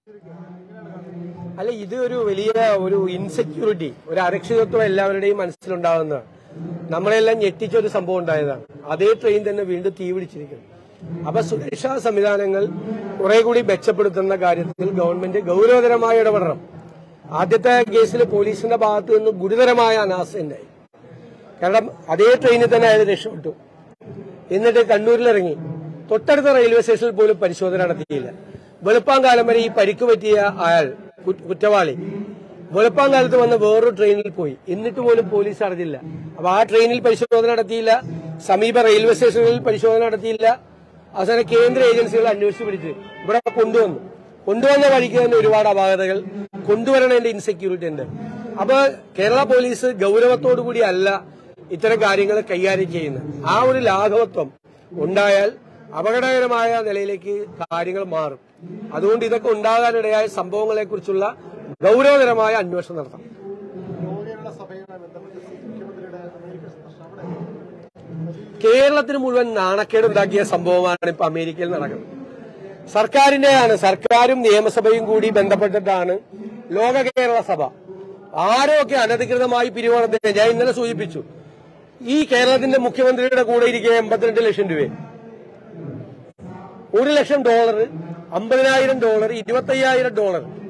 അല്ല ഇത് ഒരു വലിയ ഒരു ഇൻസെക്യൂരിറ്റി ഒരു അരക്ഷിതത്വം എല്ലാവരുടെയും മനസ്സിലുണ്ടാകുന്നതാണ് നമ്മളെല്ലാം ഞെട്ടിച്ച ഒരു സംഭവം ഉണ്ടായതാണ് അതേ ട്രെയിൻ തന്നെ വീണ്ടും തീ പിടിച്ചിരിക്കുന്നു അപ്പൊ സുരക്ഷാ സംവിധാനങ്ങൾ കുറെ കൂടി മെച്ചപ്പെടുത്തുന്ന കാര്യത്തിൽ ഗവൺമെന്റ് ഗൗരവതരമായി ഇടപെടണം ആദ്യത്തെ കേസിൽ പോലീസിന്റെ ഭാഗത്ത് നിന്ന് ഗുരുതരമായ അനാസ്ഥയുണ്ടായി കാരണം അതേ ട്രെയിനിൽ തന്നെ അയാൾ രക്ഷപ്പെട്ടു എന്നിട്ട് കണ്ണൂരിലിറങ്ങി തൊട്ടടുത്ത റെയിൽവേ സ്റ്റേഷനിൽ പോലും പരിശോധന നടത്തിയില്ല വെളുപ്പാങ്കാലം വരെ ഈ പരിക്ക് പറ്റിയ അയാൾ കു- കുറ്റവാളി വെളുപ്പാങ്കാലത്ത് വന്ന് വേറൊരു ട്രെയിനിൽ പോയി എന്നിട്ട് പോലും പോലീസ് അറിഞ്ഞില്ല അപ്പൊ ആ ട്രെയിനിൽ പരിശോധന നടത്തിയില്ല സമീപ റെയിൽവേ സ്റ്റേഷനുകളിൽ പരിശോധന നടത്തിയില്ല അവസാനം കേന്ദ്ര ഏജൻസികൾ അന്വേഷിച്ച് പിടിച്ച് ഇവിടെ കൊണ്ടുവന്നു കൊണ്ടുവന്ന വഴിക്ക് തന്നെ ഒരുപാട് അപാകതകൾ കൊണ്ടുവരണതിന്റെ ഇൻസെക്യൂരിറ്റി ഉണ്ട് അപ്പൊ കേരള പോലീസ് ഗൗരവത്തോടു കൂടി അല്ല ഇത്തരം കാര്യങ്ങൾ കൈകാര്യം ചെയ്യുന്നത് ആ ഒരു ലാഘവത്വം ഉണ്ടായാൽ അപകടകരമായ നിലയിലേക്ക് കാര്യങ്ങൾ മാറും അതുകൊണ്ട് ഇതൊക്കെ ഉണ്ടാകാനിടയായ സംഭവങ്ങളെ കുറിച്ചുള്ള ഗൗരവതരമായ അന്വേഷണം നടത്തണം യുവജന സഭയുമായി ബന്ധപ്പെട്ട് മുഖ്യമന്ത്രിയുടെ അമേരിക്കൻ സന്ദർശനം അവിടെ കേരളത്തിന് മുഴുവൻ നാണക്കേട് ഉണ്ടാക്കിയ സംഭവമാണ് ഇപ്പൊ അമേരിക്കയിൽ നടക്കുന്നത് സർക്കാരിന്റെയാണ് സർക്കാരും നിയമസഭയും കൂടി ബന്ധപ്പെട്ടിട്ടാണ് ലോക കേരള സഭ ആരൊക്കെ അനധികൃതമായി പിരിവണത്തിന് ഞാൻ ഇന്നലെ സൂചിപ്പിച്ചു ഈ കേരളത്തിന്റെ മുഖ്യമന്ത്രിയുടെ കൂടെ ഇരിക്കുക എൺപത്തിരണ്ട് ലക്ഷം രൂപ ഒരു ലക്ഷം ഡോളർ അമ്പതിനായിരം ഡോളർ ഇരുപത്തയ്യായിരം ഡോളർ